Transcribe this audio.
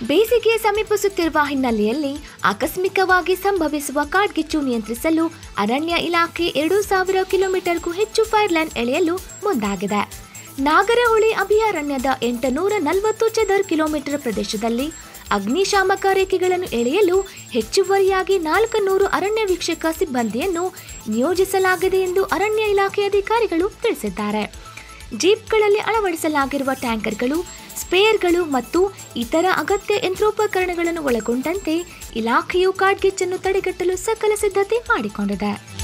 ಬೇಸಿಗೆ ಸಮೀಪಿಸುತ್ತಿರುವ ಹಿನ್ನೆಲೆಯಲ್ಲಿ ಆಕಸ್ಮಿಕವಾಗಿ ಸಂಭವಿಸುವ ಕಾಡ್ಗಿಚ್ಚು ನಿಯಂತ್ರಿಸಲು ಅರಣ್ಯ ಇಲಾಖೆ ಎರಡು ಸಾವಿರ ಕಿಲೋಮೀಟರ್ಗೂ ಹೆಚ್ಚು ಫೈರ್ ಲೈನ್ ಎಳೆಯಲು ಮುಂದಾಗಿದೆ ನಾಗರಹೊಳಿ ಅಭಯಾರಣ್ಯದ ಎಂಟುನೂರ ನಲವತ್ತು ಚದರ್ ಕಿಲೋಮೀಟರ್ ಪ್ರದೇಶದಲ್ಲಿ ಅಗ್ನಿಶಾಮಕ ರೇಖೆಗಳನ್ನು ಎಳೆಯಲು ಹೆಚ್ಚುವರಿಯಾಗಿ ನಾಲ್ಕು ನೂರು ಅರಣ್ಯ ವೀಕ್ಷಕ ಸಿಬ್ಬಂದಿಯನ್ನು ನಿಯೋಜಿಸಲಾಗಿದೆ ಎಂದು ಅರಣ್ಯ ಇಲಾಖೆ ಅಧಿಕಾರಿಗಳು ತಿಳಿಸಿದ್ದಾರೆ ಜೀಪ್ಗಳಲ್ಲಿ ಅಳವಡಿಸಲಾಗಿರುವ ಟ್ಯಾಂಕರ್ಗಳು ಸ್ಪೇರ್ಗಳು ಮತ್ತು ಇತರ ಅಗತ್ಯ ಯಂತ್ರೋಪಕರಣಗಳನ್ನು ಒಳಗೊಂಡಂತೆ ಇಲಾಖೆಯು ಕಾಡ್ಗಿಚ್ಚನ್ನು ತಡೆಗಟ್ಟಲು ಸಕಲ ಸಿದ್ಧತೆ ಮಾಡಿಕೊಂಡಿದೆ